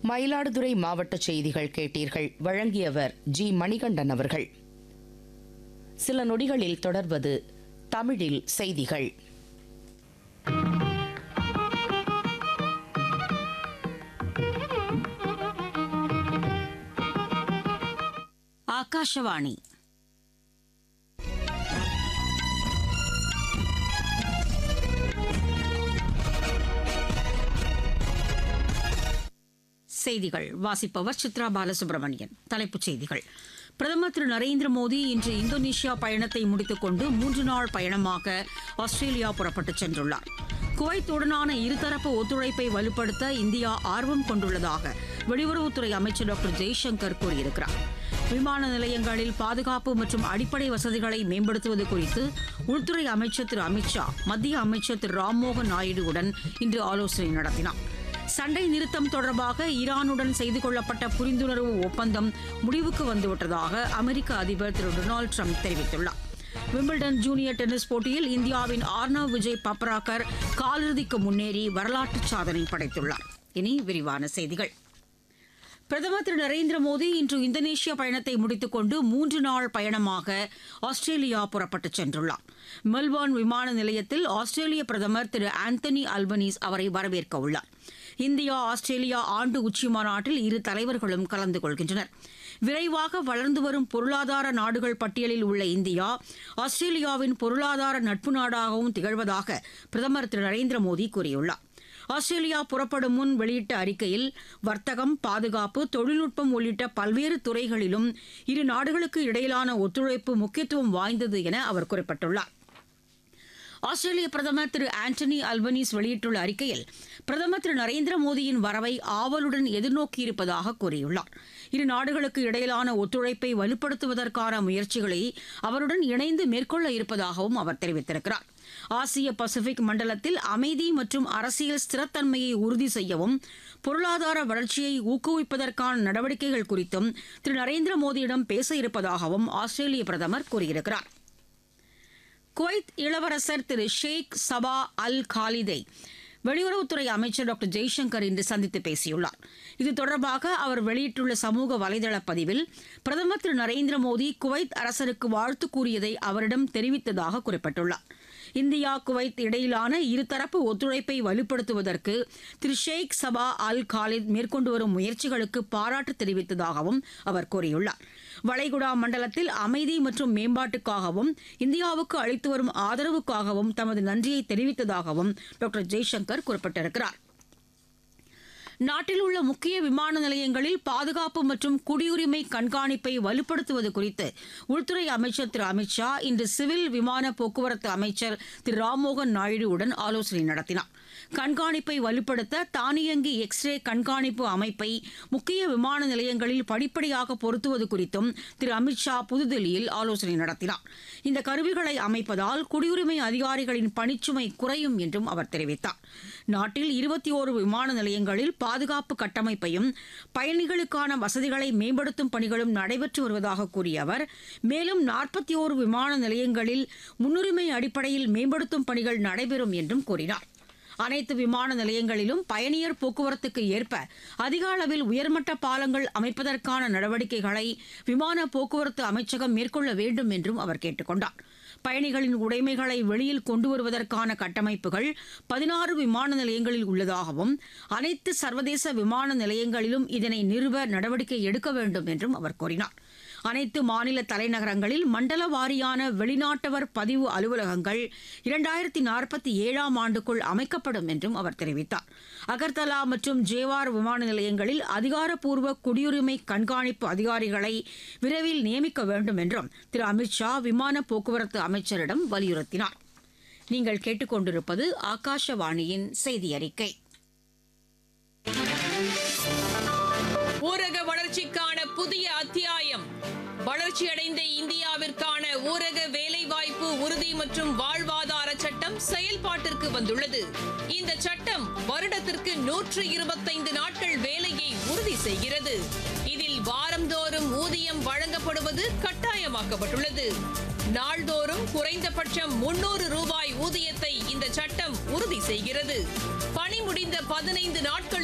மயிலாடுதுறை மாவட்ட செய்திகள் கேட்டீர்கள் வழங்கியவர் ஜி மணிகண்டன் அவர்கள் சில நொடிகளில் தொடர்வது தமிழில் செய்திகள் ಆಕಾಶವಾಣಿ செய்திகள் வாசிப்பவர் சித்ரா பாலசுப்ரமணியன் தலைப்புச் செய்திகள் பிரதமர் திரு நரேந்திர மோடி இன்று இந்தோனேஷியா பயணத்தை முடித்துக் கொண்டு மூன்று நாள் பயணமாக ஆஸ்திரேலியா புறப்பட்டுச் சென்றுள்ளார் குவைத்துடனான இருதரப்பு ஒத்துழைப்பை வலுப்படுத்த இந்தியா ஆர்வம் கொண்டுள்ளதாக வெளியுறவுத்துறை அமைச்சர் டாக்டர் ஜெய்சங்கர் கூறியிருக்கிறார் விமான நிலையங்களில் பாதுகாப்பு மற்றும் அடிப்படை வசதிகளை மேம்படுத்துவது குறித்து உள்துறை அமைச்சர் திரு அமித்ஷா மத்திய அமைச்சர் திரு ராம்மோகன் நாயுடுவுடன் இன்று ஆலோசனை நடத்தினார் சண்டை நிறுத்தம் தொடர்பாக ஈரானுடன் செய்து கொள்ளப்பட்ட புரிந்துணர்வு ஒப்பந்தம் முடிவுக்கு வந்துவிட்டதாக அமெரிக்க அதிபர் திரு டொனால்டு ட்ரம்ப் தெரிவித்துள்ளார் விம்பிள்டன் ஜூனியர் டென்னிஸ் போட்டியில் இந்தியாவின் ஆர்னவ் விஜய் பப்ராக்கர் காலிறுதிக்கு முன்னேறி வரலாற்று சாதனை படைத்துள்ளார் இனி விரிவான செய்திகள் பிரதமர் திரு நரேந்திர மோடி இன்று இந்தோனேஷியா பயணத்தை முடித்துக் கொண்டு மூன்று நாள் பயணமாக ஆஸ்திரேலியா புறப்பட்டுச் சென்றுள்ளார் மெல்போர்ன் விமான நிலையத்தில் ஆஸ்திரேலிய பிரதமர் திரு ஆந்தனி அல்பனீஸ் அவரை வரவேற்க உள்ளார் இந்தியா ஆஸ்திரேலியா ஆண்டு உச்சி மாநாட்டில் இரு தலைவர்களும் கலந்து கொள்கின்றனர் விரைவாக வளர்ந்து வரும் பொருளாதார நாடுகள் பட்டியலில் உள்ள இந்தியா ஆஸ்திரேலியாவின் பொருளாதார நட்பு நாடாகவும் திகழ்வதாக பிரதமர் திரு நரேந்திர மோடி கூறியுள்ளார் ஆஸ்திரேலியா புறப்படும் முன் வெளியிட்ட அறிக்கையில் வர்த்தகம் பாதுகாப்பு தொழில்நுட்பம் உள்ளிட்ட பல்வேறு துறைகளிலும் இரு நாடுகளுக்கு இடையிலான ஒத்துழைப்பு முக்கியத்துவம் வாய்ந்தது என அவர் குறிப்பிட்டுள்ளார் ஆஸ்திரேலிய பிரதமர் திரு ஆண்டனி அல்பனீஸ் வெளியிட்டுள்ள அறிக்கையில் பிரதமர் திரு நரேந்திர மோடியின் வரவை ஆவலுடன் எதிர்நோக்கியிருப்பதாக கூறியுள்ளார் இரு நாடுகளுக்கு இடையிலான ஒத்துழைப்பை வலுப்படுத்துவதற்கான முயற்சிகளை அவருடன் இணைந்து மேற்கொள்ள இருப்பதாகவும் அவர் தெரிவித்திருக்கிறார் ஆசிய பசிபிக் மண்டலத்தில் அமைதி மற்றும் அரசியல் ஸ்திரத்தன்மையை உறுதி செய்யவும் பொருளாதார வளர்ச்சியை ஊக்குவிப்பதற்கான நடவடிக்கைகள் குறித்தும் திரு நரேந்திர மோடியிடம் பேச இருப்பதாகவும் ஆஸ்திரேலிய பிரதமர் கூறியிருக்கிறார் குவைத் இளவரசர் திரு ஷேக் சபா அல் காலிதை வெளியுறவுத்துறை அமைச்சர் டாக்டர் ஜெய்சங்கர் இன்று சந்தித்து பேசியுள்ளார் இது தொடர்பாக அவர் வெளியிட்டுள்ள சமூக வலைதள பதிவில் பிரதமர் திரு நரேந்திர மோடி குவைத் அரசருக்கு வாழ்த்து கூறியதை அவரிடம் தெரிவித்ததாக குறிப்பிட்டுள்ளார் இந்தியா குவைத் இடையிலான இருதரப்பு ஒத்துழைப்பை வலுப்படுத்துவதற்கு திரு ஷேக் சபா அல் காலித் மேற்கொண்டு வரும் முயற்சிகளுக்கு பாராட்டு தெரிவித்ததாகவும் அவர் கூறியுள்ளார் வளைகுடா மண்டலத்தில் அமைதி மற்றும் மேம்பாட்டுக்காகவும் இந்தியாவுக்கு அளித்து வரும் ஆதரவுக்காகவும் தமது நன்றியை தெரிவித்ததாகவும் டாக்டர் ஜெய்சங்கர் குறிப்பிட்டிருக்கிறார் நாட்டில் உள்ள முக்கிய விமான நிலையங்களில் பாதுகாப்பு மற்றும் குடியுரிமை கண்காணிப்பை வலுப்படுத்துவது குறித்து உள்துறை அமைச்சர் திரு அமித்ஷா இன்று சிவில் விமான போக்குவரத்து அமைச்சர் திரு ராம்மோகன் நாயுடுவுடன் ஆலோசனை நடத்தினார் கண்காணிப்பை வலுப்படுத்த தானியங்கி எக்ஸ்ரே கண்காணிப்பு அமைப்பை முக்கிய விமான நிலையங்களில் படிப்படியாக பொருத்துவது குறித்தும் திரு அமித்ஷா புதுதில்லியில் ஆலோசனை நடத்தினார் இந்த கருவிகளை அமைப்பதால் குடியுரிமை அதிகாரிகளின் பணிச்சுமை குறையும் என்றும் அவர் தெரிவித்தார் நாட்டில் இருபத்தி ஓரு விமான நிலையங்களில் பாதுகாப்பு கட்டமைப்பையும் பயணிகளுக்கான வசதிகளை மேம்படுத்தும் பணிகளும் நடைபெற்று வருவதாக கூறிய அவர் மேலும் நாற்பத்தி ஓரு விமான நிலையங்களில் முன்னுரிமை அடிப்படையில் மேம்படுத்தும் பணிகள் நடைபெறும் என்றும் கூறினார் அனைத்து விமான நிலையங்களிலும் பயணியர் போக்குவரத்துக்கு ஏற்ப அதிக அளவில் உயர்மட்ட பாலங்கள் அமைப்பதற்கான நடவடிக்கைகளை விமான போக்குவரத்து அமைச்சகம் மேற்கொள்ள வேண்டும் என்றும் அவர் கேட்டுக் கொண்டார் பயணிகளின் உடைமைகளை வெளியில் கொண்டு வருவதற்கான கட்டமைப்புகள் பதினாறு விமான நிலையங்களில் உள்ளதாகவும் அனைத்து சர்வதேச விமான நிலையங்களிலும் இதனை நிறுவ நடவடிக்கை எடுக்க வேண்டும் என்றும் அவர் கூறினார் அனைத்து மாநில தலைநகரங்களில் மண்டல வாரியான வெளிநாட்டவர் பதிவு அலுவலகங்கள் இரண்டாயிரத்தி நாற்பத்தி ஏழாம் ஆண்டுக்குள் அமைக்கப்படும் என்றும் அவர் தெரிவித்தார் அகர்தலா மற்றும் ஜேவார் விமான நிலையங்களில் அதிகாரப்பூர்வ குடியுரிமை கண்காணிப்பு அதிகாரிகளை விரைவில் நியமிக்க வேண்டும் என்றும் திரு அமித்ஷா விமான போக்குவரத்து அமைச்சரிடம் வலியுறுத்தினார் நீங்கள் கேட்டுக்கொண்டிருப்பது ஆகாஷவாணியின் செய்தி அறிக்கை ஊரக வளர்ச்சிக்கான புதிய அத்தியாயம் வளர்ச்சியடைந்த இந்தியாவிற்கான ஊரக வேலைவாய்ப்பு உறுதி மற்றும் வாழ்வாதார சட்டம் செயல்பாட்டிற்கு வந்துள்ளது இந்த சட்டம் வருடத்திற்கு நூற்று இருபத்தைந்து நாட்கள் வேலையை உறுதி செய்கிறது இதில் வாரந்தோறும் ஊதியம் வழங்கப்படுவது கட்டாயமாக்கப்பட்டுள்ளது நாள்தோறும் குறைந்தபட்சம் முன்னூறு ரூபாய் ஊதியத்தை இந்த சட்டம் உறுதி செய்கிறது பணி முடிந்த பதினைந்து நாட்கள்